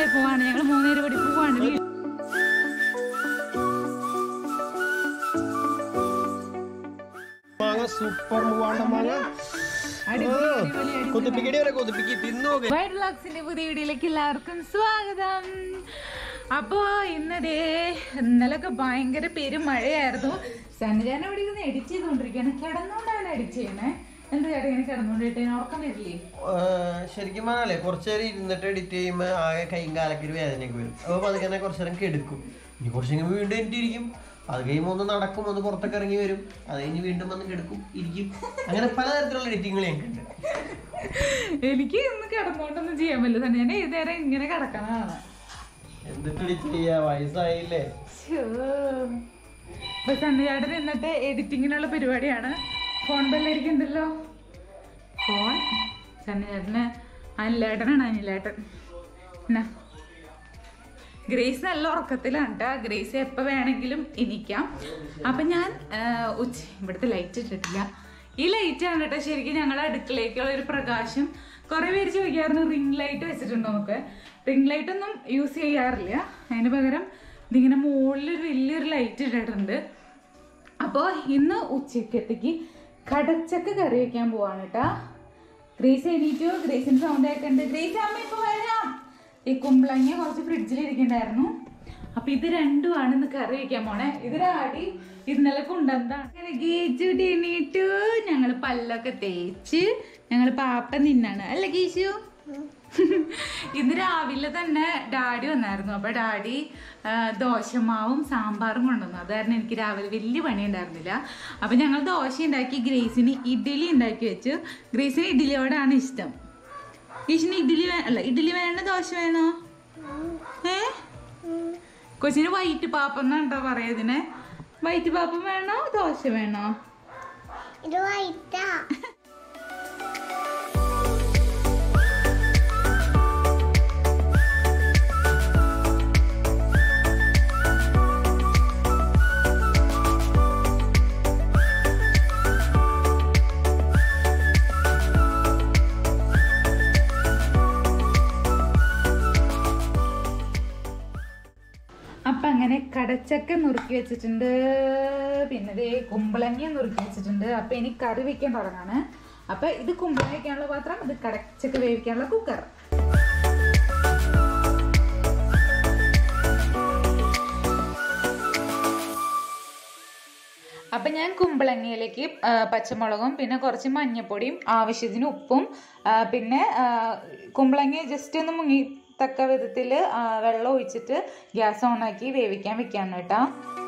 പോവാണ് ഞങ്ങൾ മൂന്നേര് കൂടി പോവാണ് വീ- മാങ്ങ സൂപ്പർ മൂവാണ്ട മാങ്ങ അടിപൊളി, അടിപൊളി, അടിപൊളി. കൊതിപ്പിക്കടി വരെ കൊതിപ്പിക്ക് തിന്നു വൈറ്റ് വ്ളോഗ്സിന്റെ പുതിയ വീഡിയോയിലേക്ക് എല്ലാവർക്കും സ്വാഗതം അപ്പോ ഇന്നതേ ഇന്നലൊക്കെ ഭയങ്കര പെരുമഴയായിരുന്നു സന്നിധാനം ഇവിടെ ഇരുന്ന് എഡിറ്റ് ചെയ്തുകൊണ്ടിരിക്കുകയാണ് കിടന്നുകൊണ്ടാണ് എഡിറ്റ് ചെയ്യണേ എന്താ ചേട്ടാ ഇങ്ങനെ കിടന്നുകൊണ്ടിട്ട് ഉറക്കം വരില്ലേ ശരിക്കും പറഞ്ഞാലേ കുറച്ചു നേരം ഇരുന്നിട്ട് എഡിറ്റ് ചെയ്യുമ്പോൾ ആകെ കൈയും കാലൊക്കെ ഒരു വേദനയൊക്കെ വരും അപ്പോൾ അത് തന്നെ കുറച്ചു നേരം കെടുക്കും ഇനി കുറച്ച് കഴിയുമ്പോൾ വീണ്ടും എഡിറ്റ് ഇരിക്കും അത് കഴിയുമ്പോൾ ഒന്ന് നടക്കും ഒന്ന് പുറത്തൊക്കെ ഇറങ്ങി വരും അത് കഴിഞ്ഞ് വീണ്ടും വന്ന് കിടക്കും ഇരിക്കും അങ്ങനെ പലതരത്തിലുള്ള എഡിറ്റിങ്ങൾ ഞങ്ങൾക്കുണ്ട് എനിക്ക് ഇന്ന് കിടന്നുകൊണ്ടൊന്നും ചെയ്യാൻ പറ്റില്ല സന്നിധാനം ഏത് നേരം ഇങ്ങനെ കിടക്കണതാണ് എന്തിട്ട് എഡിറ്റ് ചെയ്യാ വയസ്സായില്ലേ ഇപ്പൊ സന്നിചേട്ടൻ ഇന്നത്തെ എഡിറ്റിങ്ങിനുള്ള പരിപാടിയാണ് ഫോൺ ബെല്ലടിക്കുന്നുണ്ടല്ലോ ഫോൺ സന്നിചേട്ടന് അനിലേട്ടനാണ് അനിലേട്ടൻ എന്നാ ഗ്രേസ് നല്ല ഉറക്കത്തിലാണ് കേട്ടോ ഗ്രേസ് എപ്പോൾ വേണമെങ്കിലും ഇനിക്കാം അപ്പം ഞാൻ ആ, ഉച്ച ഇവിടുത്തെ ലൈറ്റ് ഇട്ടിട്ടില്ല ഈ ലൈറ്റാണ് കേട്ടോ ശരിക്കും ഞങ്ങളുടെ അടുക്കളയ്ക്കുള്ള ഒരു പ്രകാശം കുറേ പേര് ചോദിക്കാറുണ്ട് റിംഗ് ലൈറ്റ് വെച്ചിട്ടുണ്ടോ എന്നൊക്കെ റിംഗ് ലൈറ്റ് ഒന്നും യൂസ് ചെയ്യാറില്ല അതിന് പകരം ഇതിങ്ങനെ മുകളിലൊരു വലിയൊരു ലൈറ്റ് ഇട്ടിട്ടുണ്ട് അപ്പോൾ ഇന്ന് ഉച്ചക്കത്തേക്ക് കടച്ചക്ക കറി വെക്കാൻ പോവാണ് കേട്ടാ ഗ്രേസ് എണീറ്റു ഗ്രേസിന്റെ സൗണ്ട് കേൾക്കുന്നുണ്ട് ഗ്രേസ് അമ്മ ഇപ്പൊ വരാം ഈ കുമ്പളങ്ങ കുറച്ച് ഫ്രിഡ്ജിൽ ഇരിക്കണ്ടായിരുന്നു അപ്പൊ ഇത് രണ്ടുമാണ് ഇന്ന് കറി വെക്കാൻ പോണേ ഇതിനാടി ഇന്നലെ കൊണ്ടുവന്നതാണ് ഗീച്ചുട്ടി എണീറ്റു ഞങ്ങള് പല്ലൊക്കെ തേച്ച് ഞങ്ങള് പാപ്പ നിന്നാണ് അല്ല ഗീശു ഇന്ന് രാവിലെ തന്നെ ഡാഡി വന്നായിരുന്നു അപ്പൊ ഡാഡി ആ, ദോശമാവും സാമ്പാറും കൊണ്ടുവന്നു അത് കാരണം എനിക്ക് രാവിലെ വലിയ പണി ഉണ്ടായിരുന്നില്ല അപ്പൊ ഞങ്ങൾ ദോശ ഉണ്ടാക്കി ഗ്രേസിന് ഇഡ്ഡലി ഉണ്ടാക്കി വെച്ചു ഗ്രേസിന് ഇഡ്ഡലിയോടാണ് ഇഷ്ടം ഗീഷിന് ഇഡ്ഡലി വേ അല്ല ഇഡ്ഡലി വേണോ ദോശ വേണോ ഏ കൊച്ചിന് വൈറ്റ് പാപ്പം എന്നാണ്ടോ പറയാ ഇതിനെ വൈറ്റ് പാപ്പം വേണോ ദോശ വേണോ ഇത് വൈറ്റാ അപ്പൊ അങ്ങനെ കടച്ചക്ക നുറുക്കി വെച്ചിട്ടുണ്ട് പിന്നെ ദേ കുമ്പളങ്ങ നുറുക്കി വെച്ചിട്ടുണ്ട് അപ്പൊ ഇനി കറി വെക്കാൻ തുടങ്ങാണ് അപ്പൊ ഇത് കുമ്പളങ്ങ വെക്കാനുള്ള പാത്രം ഇത് കടച്ചക്ക വേവിക്കാനുള്ള കുക്കർ അപ്പൊ ഞാൻ കുമ്പളങ്ങയിലേക്ക് ആ, പച്ചമുളകും പിന്നെ കുറച്ച് മഞ്ഞപ്പൊടിയും ആവശ്യത്തിന് ഉപ്പും ആ, പിന്നെ ആ, കുമ്പളങ്ങ ജസ്റ്റ് ഒന്ന് മുങ്ങി തക്ക വിധത്തിൽ വെള്ളം ഒഴിച്ചിട്ട് ഗ്യാസ് ഓണാക്കി വേവിക്കാൻ വെക്കാണ് കേട്ടോ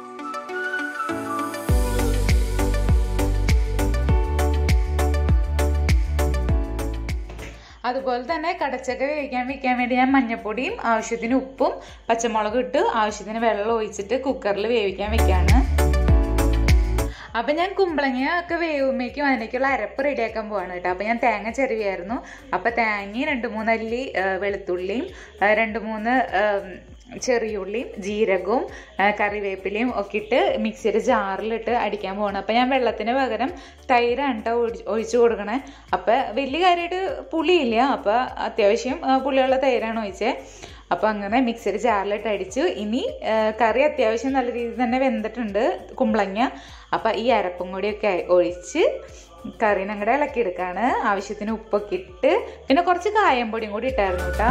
അതുപോലെ തന്നെ കടച്ചക്ക വേവിക്കാൻ വെക്കാൻ വേണ്ടി ഞാൻ മഞ്ഞപ്പൊടിയും ആവശ്യത്തിന് ഉപ്പും പച്ചമുളകും ഇട്ട് ആവശ്യത്തിന് വെള്ളം ഒഴിച്ചിട്ട് കുക്കറിൽ വേവിക്കാൻ വെക്കാണ് അപ്പൊ ഞാൻ കുമ്പളങ്ങ ഒക്കെ വേവുമ്പോഴേക്കും അതിനേക്കുള്ള അരപ്പ് റെഡിയാക്കാൻ പോവാണ് കേട്ടോ അപ്പൊ ഞാൻ തേങ്ങ ചെരുവിയായിരുന്നു അപ്പൊ തേങ്ങയും രണ്ട് മൂന്ന് അല്ലി ആ, വെളുത്തുള്ളിയും ആ, രണ്ട് മൂന്ന് ആം, ചെറിയുള്ളിയും ജീരകവും ആ, കറിവേപ്പിലയും ഒക്കെ ഇട്ട് മിക്സിയുടെ ജാറിലിട്ട് അടിക്കാൻ പോവാണ് അപ്പൊ ഞാൻ വെള്ളത്തിന് പകരം തൈരാണ് കേട്ടോ ഒഴി- ഒഴിച്ചു കൊടുക്കണേ അപ്പൊ വലിയ കാര്യമായിട്ട് പുളിയില്ല അപ്പൊ അത്യാവശ്യം ആ, പുളിയുള്ള തൈരാണ് ഒഴിച്ചേ അപ്പൊ അങ്ങനെ മിക്സിയുടെ ജാറിലിട്ട് അടിച്ചു ഇനി ആ, കറി അത്യാവശ്യം നല്ല രീതിയിൽ തന്നെ വെന്തിട്ടുണ്ട് കുമ്പളങ്ങ അപ്പൊ ഈ അരപ്പും കൂടിയൊക്കെ ഒഴിച്ച് കറീനെ അങ്ങോട്ട് ഇളക്കിയെടുക്കാണ് ആവശ്യത്തിന് ഉപ്പൊക്കെ ഇട്ട് പിന്നെ കുറച്ച് കായം പൊടിയും കൂടി ഇട്ടായിരുന്നു കേട്ടോ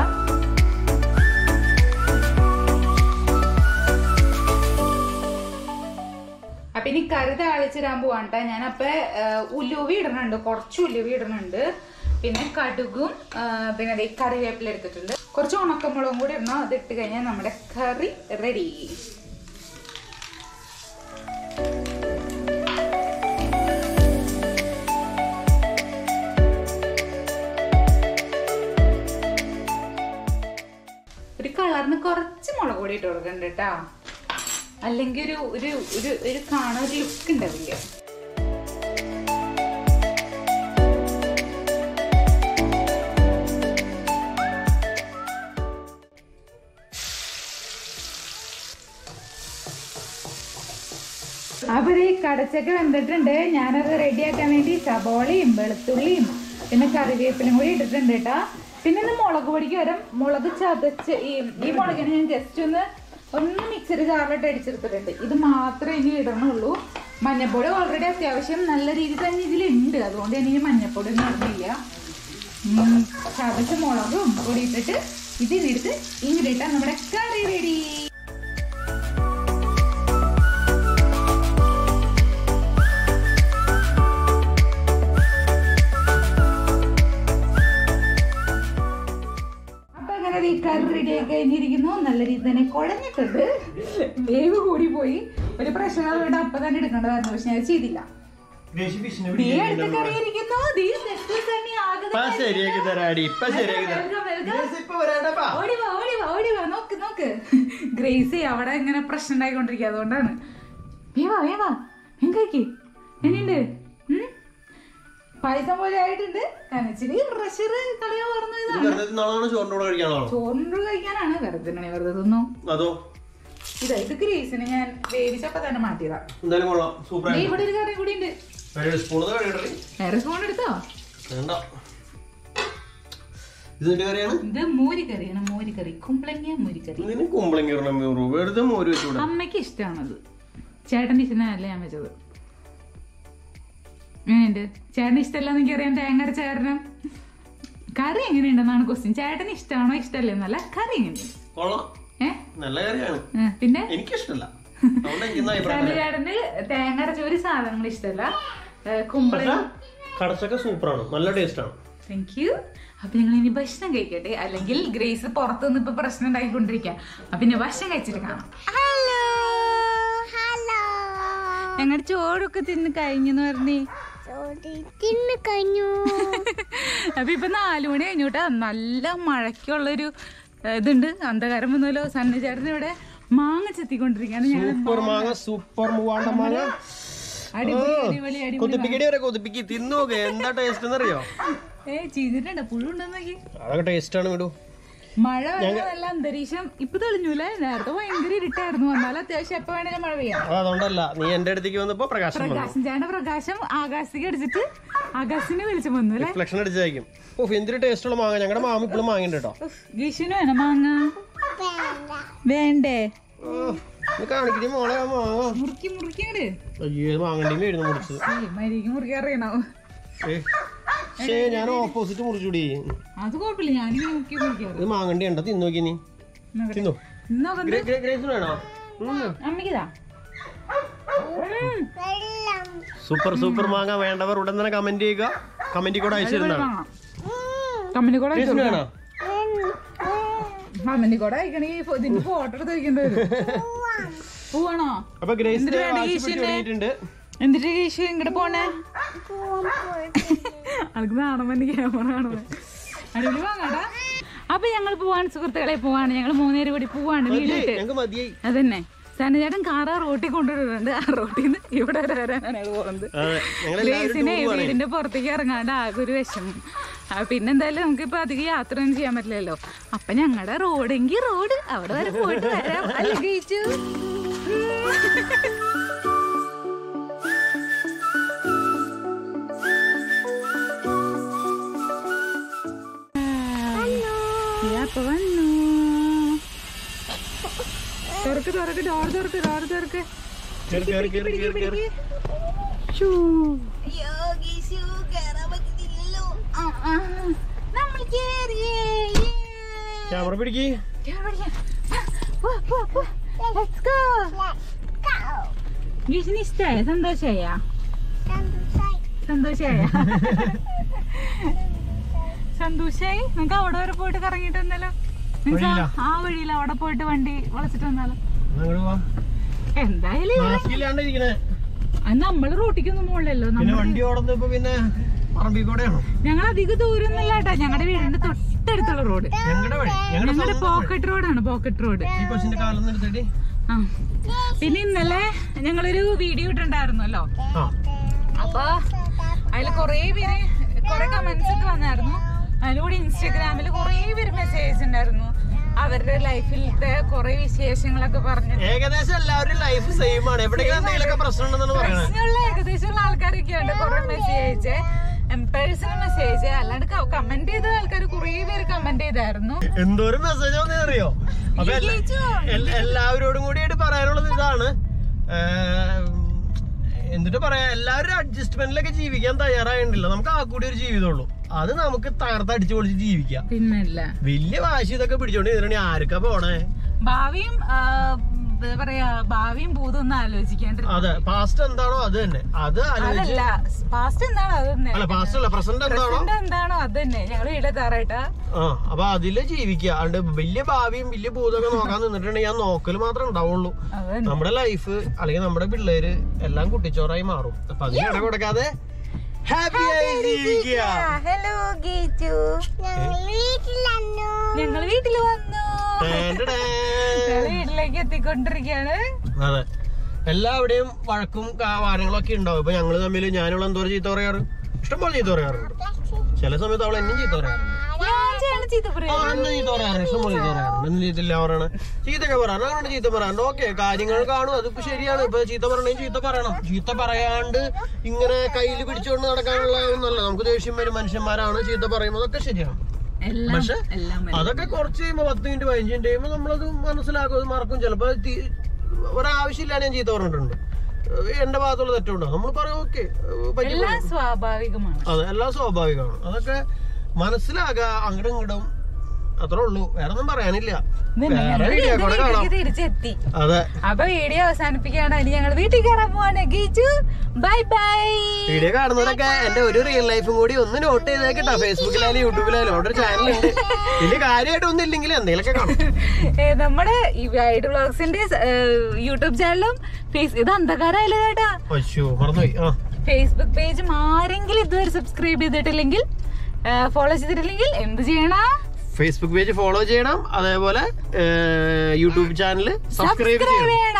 അപ്പൊ ഇനി കറി താളിച്ചിടാൻ പോവാണ് ട്ടോ. ഞാൻ അപ്പൊ ആ, ഉലുവി ഇടുന്നുണ്ട് കുറച്ച് ഉലുവി ഇടുന്നുണ്ട് പിന്നെ കടുകും ആ, പിന്നെ ദേ കറിവേപ്പില എടുത്തിട്ടുണ്ട് കുറച്ച് ഉണക്കമുളകും കൂടി ഇടണം അത് ഇട്ട് കഴിഞ്ഞാൽ നമ്മുടെ കറി റെഡി ഒരു കളറിന് കുറച്ച് മുളക് പൊടി ഇട്ട് കൊടുക്കണ്ട കേട്ടോ അല്ലെങ്കിൽ ഒരു ഒരു ഒരു ഒരു കാണാൻ ഒരു ലുക്ക് ഉണ്ടാവില്ല അപ്പൊ ഈ കടച്ചക്ക വെന്തിട്ടുണ്ട് ഞാനത് റെഡിയാക്കാൻ വേണ്ടി സബോളയും വെളുത്തുള്ളിയും പിന്നെ കറിവേപ്പിലും കൂടി ഇട്ടിട്ടുണ്ട് കേട്ടോ പിന്നെ ഇന്ന് മുളക് പൊടിക്ക് വരും മുളക് ചതച്ച് ഈ ഈ മുളകിനെ ഞാൻ ജസ്റ്റ് ഒന്ന് ഒന്ന് മിക്സർ ജാറിലിട്ട് അടിച്ചെടുത്തിട്ടുണ്ട് ഇത് മാത്രമേ ഇനി ഇടണുള്ളൂ മഞ്ഞപ്പൊടി ഓൾറെഡി അത്യാവശ്യം നല്ല രീതിയിൽ തന്നെ ഇതിലുണ്ട് അതുകൊണ്ട് ഞാൻ ഇനി മഞ്ഞപ്പൊടി ഒന്നും ഇടുന്നില്ല ഉം, ചതച്ച മുളകും പൊടി ഇട്ടിട്ട് ഇതിനെടുത്ത് ഇങ്ങനെ ഇട്ടാൽ നമ്മുടെ കറി റെഡി അപ്പൊ അങ്ങനെ ഈ കറി റെഡി ആയി കഴിഞ്ഞിരിക്കുന്നു നല്ല രീതി തന്നെ കുഴഞ്ഞിട്ടുണ്ട് വേവ് കൂടി പോയി ഒരു പ്രശ്നം അതുകൊണ്ട് അപ്പൊ തന്നെ എടുക്കേണ്ടതായിരുന്നു പക്ഷെ ഞാൻ ചെയ്തില്ല നീ അടുത്ത കറി ഇരിക്കുന്നു നീ നെക്സ്റ്റ് തന്നെ ഇപ്പൊ ശരിയാക്കി തരാടി ഇപ്പൊ ശരിയാക്കി തരാം Welcome, welcome. ഗ്രേസ് ഇപ്പൊ വരാണ്ടപ്പാ ഓടി വാ ഓടി വാ ഓടി വാ നോക്ക് നോക്ക് ഗ്രേസി അവിടെ ഇങ്ങനെ പ്രശ്നം ഉണ്ടായിക്കൊണ്ടിരിക്കുക അതുകൊണ്ടാണ് വേവാ വേവാ എങ്കേക്ക് എന്നുണ്ട് പായസം പോലെ ആയിട്ടുണ്ട് കനച്ചിരി പ്രഷർ കളയാൻ പറഞ്ഞു ഇത് ഇതാണ് വെറുതെ നാളാണ് ചോറിന്റെ കൂടെ കഴിക്കാനാണോ ചോറിൻ്റെ കഴിക്കാനാണ് വെറുതെ തിന്നണേ വെറുതെ തിന്നു അതോ ഇതാ ഇത് ഗ്രേസിന് ഞാൻ വേവിച്ചപ്പോ തന്നെ മാറ്റിയതാ എന്തായാലും കൊള്ളാം സൂപ്പർ ദേ ഇവിടെ ഒരു കറി കൂടി ഉണ്ട് സ്പൂൺ കഴിയട്ടെ വേറെ സ്പൂൺ എടുത്തോ വേണ്ട ഇത് നിന്റെ കറിയാണ് ഇത് മോരിക്കറിയാണ് മോരിക്കറി കുമ്പളങ്ങിയ മോരിക്കറി ഇതിന് കുമ്പളങ്ങി ഇടണം മീറു വെറുതെ മോര് വെച്ചൂടെ അമ്മയ്ക്ക് ഇഷ്ടമാണത് ചേട്ടൻ്റെ ഇഷ്ടമല്ല ഞാൻ വെച്ചത് എങ്ങനെയുണ്ട് ചേട്ടന് ഇഷ്ടമല്ലെന്ന് എനിക്ക് അറിയാം തേങ്ങ അരച്ച കാരണം കറി എങ്ങനെയുണ്ടെന്നാണ് ക്വസ്റ്റ്യൻ ചേട്ടന് ഇഷ്ടമാണോ ഇഷ്ടമല്ലേ എന്നല്ല കറി എങ്ങനെയുണ്ട് കൊള്ളാം ഏ നല്ല കറിയാണ് ഏ, പിന്നെ എനിക്കിഷ്ടല്ല അതുകൊണ്ട് എനിക്ക് ഇന്ന് അഭിപ്രായം ചേട്ടന് ചേട്ടന് തേങ്ങ അരച്ച ഒരു സാധനങ്ങൾ ഇഷ്ടമല്ല കുമ്പള കടച്ചൊക്കെ സൂപ്പറാണ് നല്ല ടേസ്റ്റ് ആണ് താങ്ക് യു അപ്പൊ ഞങ്ങൾ ഇനി ഭക്ഷണം കഴിക്കട്ടെ അല്ലെങ്കിൽ ഗ്രേസ് പുറത്തു നിന്ന് ഇപ്പൊ പ്രശ്നം ഉണ്ടാക്കിക്കൊണ്ടിരിക്കുക അപ്പൊ ഇനി ഭക്ഷണം കഴിച്ചിട്ട് കാണാം ഹലോ ഹലോ ഞങ്ങളുടെ ചോറൊക്കെ തിന്ന് കഴിഞ്ഞെന്ന് പറഞ്ഞേ ചോടി തിന്നു കഴിഞ്ഞു അപ്പൊ ഇപ്പൊ നാലു മണി കഴിഞ്ഞൂട്ടാ നല്ല മഴയ്ക്കുള്ളൊരു ഏഹ്, ഇതുണ്ട് അന്ധകാരം വന്നല്ലോ സന്നചേട്ടൻ ഇവിടെ മാങ്ങ ചെത്തിക്കൊണ്ടിരിക്കുകയാണ് ഞാൻ സൂപ്പർ മാങ്ങ സൂപ്പർ മൂവാണ്ട മാങ്ങ അടിപൊളി അടിപൊളി അടിപൊളി കൊതിപ്പിക്കടി വരെ കൊതിപ്പിക്ക് തിന്നു നോക്ക് എന്താ ടേസ്റ്റ് എന്നറിയോ ഏ ചെയ്തിട്ടുണ്ട് പുഴുണ്ടെന്ന് നോക്കി അതൊക്കെ ടേസ്റ്റ് ആണ് വിടൂ മഴ വന്ന നല്ല അന്തരീക്ഷം ഇപ്പൊ തെളിഞ്ഞൂലേ നേരത്തെ ഭയങ്കര ഇരുട്ടായിരുന്നു വന്നാലും അത്യാവശ്യം എപ്പോ വേണേലും മഴ പെയ്യാം അത് അതുകൊണ്ടല്ല നീ എന്റെ അടുത്തേക്ക് വന്നപ്പോ പ്രകാശം വന്നു പ്രകാശം ചേട്ടന്റെ പ്രകാശം ആകാശത്തേക്ക് അടിച്ചിട്ട് ആകാശത്തിന് വെളിച്ചം വന്നു അല്ലേ റിഫ്ലക്ഷൻ അടിച്ചായിരിക്കും ഓ എന്തൊരു ടേസ്റ്റ് ഉള്ള മാങ്ങ ഞങ്ങളുടെ മാമ ഇപ്പോഴും മാങ്ങയുണ്ട് കേട്ടോ ഗീഷിന് വേണം മാങ്ങ വേണ്ട വേണ്ടേ കാണിക്കണി മോളെ ആ മാങ്ങ മുറുക്കി മുറുക്കിങ്ങട് അയ്യോ മാങ്ങണ്ടിയും ആയിരുന്നു മുറിച്ചത് മരിക്ക് മുറുക്കി അറിയണോ ഏ ശേ ഞാൻ ഓപ്പോസിറ്റ് മുറിച്ചുടി അത് കുഴപ്പമില്ല ഞാനിങ്ങനെ മുക്കി മുറിക്കാറ് ഇത് മാങ്ങണ്ടി ഉണ്ടോ തിന്നു നോക്കി നീ തിന്നു നോക്കണ്ട ഗ്രേ- ഗ്രേ- ഗ്രേസിന് വേണോ ഉം. അമ്മയ്ക്കിതാ വെള്ളം സൂപ്പർ സൂപ്പർ മാങ്ങ വേണ്ടവർ ഉടൻ തന്നെ കമന്റ് ചെയ്യുക കമന്റ് കൂടെ അയച്ചു തരുന്നതാണ് കമ്പനി കൂടെ ഗ്രേസിന് വേണോ കമ്പനി കൂടെ അയക്കണേ ഇതിന്റെ ഫോട്ടോ എടുത്ത് വയ്ക്കേണ്ടി വരും പോവാണോ അപ്പൊ ഗ്രേസിന് എന്തിനു വേണ്ടി വാശി ഈശ്വരനെ? പിടിച്ച് തുടങ്ങിയിട്ടുണ്ട് എന്നിട്ട് കേശു ഇങ്ങോട്ട് പോണേ പൂവൻ പോയിട്ട് അനക്ക് നാണം വന്ന് ക്യാമറ കാണുന്നത് അടിപൊളി വാങ്ങാടാ അപ്പൊ ഞങ്ങൾ പോവാണ് സുഹൃത്തുക്കളെ പോവാണ് ഞങ്ങൾ മൂന്നേര് കൂടി പോവാണ് വീട്ടിലിട്ട് ഞങ്ങക്ക് മതിയായി അതന്നെ സനചേട്ടൻ കാറ് റോട്ടിൽ കൊണ്ടുവരുന്നുണ്ട് ആ റോട്ടിൽ നിന്ന് ഇവിടെ വരെ വരാനാണ് ഞങ്ങൾ പോകുന്നത് അതെ ഞങ്ങൾ ഗ്രേസിനെ വീടിന്റെ പുറത്തേക്ക് ഇറങ്ങാണ്ട് ആകെ ഒരു വിഷമം ആ, പിന്നെന്തായാലും നമുക്കിപ്പോ അധികം യാത്ര ഒന്നും ചെയ്യാൻ പറ്റില്ലല്ലോ അപ്പൊ ഞങ്ങളുടെ റോഡെങ്കിൽ റോഡ് അവിടെ വരെ പോയിട്ട് വരാം അല്ലേ ഗീച്ചു അപ്പൊ വന്നു തുറക്ക് തുറക്ക് ഡോർ തുറക്ക് ഡോർ തുറക്ക് കേറി കേറി കേറി കേറി കേറി ഷൂ. അയ്യോ ഗീശു കേറാൻ പറ്റുന്നില്ലല്ലോ ആ, ആ. നമ്മൾ കേറിയേ ക്യാമറ പിടിക്ക് ലെറ്റ്സ് ഗോ ഗീഷിന് ഇഷ്ടായ സന്തോഷായ സന്തോഷായ സന്തോഷായി നമുക്ക് അവിടെ വരെ പോയിട്ട് കറങ്ങിട്ട് വന്നാലോ നമുക്ക് ആ- വഴിയിലാ? ആ വഴിയിൽ അവിടെ പോയിട്ട് വണ്ടി വളച്ചിട്ട് വന്നാലോ അങ്ങോട്ട് പോവാം എന്തായാലും ഇവിടെ- മാസ്ക് ഇല്ലാണ്ട് ഇരിക്കണേ അത് നമ്മള് റോട്ടിക്കൊന്നും പോകണല്ലോ പിന്നെ നമ്മൾ വണ്ടി ഓടുന്നത് ഇപ്പൊ പിന്നെ പറമ്പിൽ കൂടെയാണോ ഞങ്ങൾ അധികം ദൂരമൊന്നുമില്ല കേട്ടോ ഞങ്ങളുടെ വീടിന്റെ തൊട്ടടുത്തുള്ള റോഡ് ഞങ്ങളുടെ വഴി ഞങ്ങളുടെ ഞങ്ങളുടെ സ്വന്തം വഴി. പോക്കറ്റ് റോഡാണ് പോക്കറ്റ് റോഡ് ഈ കൊച്ചിന്റെ കാലം നിർത്തിട്ട് ആ പിന്നെ ഇന്നലെ ഞങ്ങളൊരു വീഡിയോ ഇട്ടുണ്ടായിരുന്നല്ലോ ആ അപ്പൊ അതിൽ കുറേ പേര് കുറെ കമന്റ്സ് ഒക്കെ വന്നായിരുന്നു അതിലൂടെ ഇൻസ്റ്റാഗ്രാമിൽ കുറേ പേര് മെസ്സേജ് ഉണ്ടായിരുന്നു അവരുടെ ലൈഫിലത്തെ കുറെ വിശേഷങ്ങളൊക്കെ പറഞ്ഞ് ഏകദേശം എല്ലാവരും ലൈഫ് സെയിം ആണ് എവിടെയെങ്കിലും എന്തെങ്കിലുമൊക്കെ പ്രശ്നം ഉണ്ടെന്നാണ് പറയണത് പ്രശ്നമുള്ള ഏകദേശമുള്ള ആൾക്കാരൊക്കെ ഉണ്ട് കുറെ മെസ്സേജ് അയച്ച് പേഴ്സണൽ മെസ്സേജ് അല്ലാണ്ട് കമന്റ് ചെയ്ത ആൾക്കാർ കുറേ പേര് കമന്റ് ചെയ്തായിരുന്നു എന്തോരം മെസ്സേജ് വന്നേ അറിയോ അപ്പൊ എല്ലാ- എൽ- എല്ലാവരോടും കൂടിയായിട്ട് പറയാനുള്ളത് ഇതാണ് ഏം, എന്നിട്ട് പറയാ എല്ലാവരും അഡ്ജസ്റ്റ്മെന്റിലൊക്കെ ജീവിക്കാൻ തയ്യാറായിട്ടില്ല നമുക്ക് ആ കൂടി ഒരു ജീവിതമുള്ളൂ അത് നമുക്ക് തകർത്തടിച്ചു പൊളിച്ച് ജീവിക്കാം പിന്നല്ല വലിയ വാശി ഇതൊക്കെ പിടിച്ചോണ്ട് ഇതിനാണ് ആർക്കാ പോണേ ഭാവിയും ആ, എന്താ പറയാ ഭാവിയും ഭൂതം ഒന്നും ആലോചിക്കാണ്ടിരുന്നു അതെ പാസ്റ്റ് എന്താണോ അത് തന്നെ അത് ആലോചിച്ച് അതല്ല പാസ്റ്റ് എന്താണോ അത് തന്നെ അല്ല പാസ്റ്റ് അല്ല പ്രസന്റ് എന്താണോ പ്രസന്റ് എന്താണോ അത് തന്നെ ഞങ്ങള് വീടെത്താറായിട്ടാ ആ അപ്പൊ അതില് ജീവിക്കുക അണ്ട് വലിയ ഭാവിയും വലിയ ഭൂതമൊക്കെ നോക്കാൻ നിന്നിട്ടുണ്ടെങ്കിൽ ഞാൻ നോക്കല് മാത്രമേ ഉണ്ടാവുള്ളൂ അത് തന്നെ നമ്മുടെ ലൈഫ് അല്ലെങ്കിൽ നമ്മുടെ പിള്ളേര് എല്ലാം കുട്ടിച്ചോറായി മാറും അപ്പൊ അതിന് ഇട കൊടുക്കാതെ ഹാപ്പി ആയി ജീവിക്കുക ഹലോ ഗീച്ചു ഞങ്ങൾ വീട്ടിലന്നു ഞങ്ങൾ വീട്ടിൽ വന്നു ടേണ്ടടേ. ഞങ്ങള് വീട്ടിലേക്ക് എത്തിക്കൊണ്ടിരിക്കുകയാണ് അതെ എല്ലാവിടെയും വഴക്കും കാ- വാരങ്ങളൊക്കെ ഉണ്ടാവും ഇപ്പൊ ഞങ്ങള് തമ്മിൽ ഞാനുള്ള എന്തോരം ചീത്ത പറയാറ് ഇഷ്ടംപോലെ ചീത്ത പറയാറുണ്ട് ചില സമയത്ത് അവൾ എന്നും ചീത്ത പറയാറുണ്ട് ഞാൻ ചെയ്യണ ചീത്ത ആ പറയാ എന്നും ചീത്ത പറയാറുണ്ട് ഇഷ്ടംപോലെ ചീത്ത പറയാറുണ്ട് എന്നും ചീത്തില്ല പറയണ ചീത്തൊക്കെ പറയാറ് അങ്ങനെ ചീത്ത പറയാറുണ്ട് ഓക്കെ കാര്യങ്ങൾ കാണും അതിപ്പോ ശരിയാണ് ഇപ്പൊ ചീത്ത പറയണേ ചീത്ത പറയണം ചീത്ത പറയാണ്ട് ഇങ്ങനെ കയ്യിൽ പിടിച്ചുകൊണ്ട് നടക്കാനുള്ള ഒന്നല്ല നമുക്ക് ദേഷ്യം വരും മനുഷ്യന്മാരാണ് ചീത്ത പറയുമ്പോൾ അതൊക്കെ ശരിയാണ് എല്ലാം പക്ഷെ എല്ലാം വരും. അതൊക്കെ കുറച്ച് കഴിയുമ്പോ പത്ത് മിനിറ്റ് പതിനഞ്ച് മിനിറ്റ് കഴിയുമ്പോൾ നമ്മളത് മനസ്സിലാക്കും അത് മറക്കും ചിലപ്പോ തി- ഒരാവശ്യമില്ലാതെ ഞാൻ ചീത്ത പറഞ്ഞിട്ടുണ്ട് ഏഹ് എന്റെ ഭാഗത്തുള്ള തെറ്റുണ്ടോ നമ്മൾ പറയും ഓക്കെ പറ്റി എല്ലാം സ്വാഭാവികമാണ് അതെ എല്ലാം സ്വാഭാവികമാണ് അതൊക്കെ മനസ്സിലാക്കുക അങ്ങടും ഇങ്ങടും അത്രേ ഉള്ളൂ വേറെ ഒന്നും പറയാനില്ല ഇന്ന് ഞങ്ങൾ വേറെ വീഡിയോ കൂടെ കാണാം വീട്ടിലേക്ക് തിരിച്ചെത്തി അതെ അപ്പൊ വീഡിയോ അവസാനിപ്പിക്കുകയാണ് ഇനി ഞങ്ങൾ വീട്ടിൽ കയറാൻ പോവാണ് ഗീച്ചു ബൈ ബൈ വീഡിയോ കാണുന്നവരൊക്കെ എന്റെ ഒരു റിയൽ ലൈഫും കൂടി ഒന്ന് നോട്ട് ചെയ്തേക്കട്ടോ ഫേസ്ബുക്കിലായാലും യൂട്യൂബിലായാലും അവിടെ ഒരു ചാനൽ ഉണ്ട് വലിയ കാര്യമായിട്ടൊന്നും ഇല്ലെങ്കിൽ എന്തെങ്കിലുമൊക്കെ കാണും നമ്മുടെ ഈ വൈഡ് വ്ളോഗ്സിന്റെ യൂട്യൂബ് ചാനലും ഫേസ് ഇത് അന്ധകാരമല്ല ചേട്ടാ അയ്യോ മറന്നുപോയി ആ ഫേസ്ബുക്ക് പേജും ആരെങ്കിലും ഇതുവരെ സബ്സ്ക്രൈബ് ചെയ്തിട്ടില്ലെങ്കിൽ ഫോളോ ചെയ്തിട്ടില്ലെങ്കിൽ എന്ത് ചെയ്യണം ഫേസ്ബുക്ക് പേജ് ഫോളോ ചെയ്യണം അതേപോലെ യൂട്യൂബ് ചാനൽ സബ്സ്ക്രൈബ് ചെയ്യണം ചെയ്യണം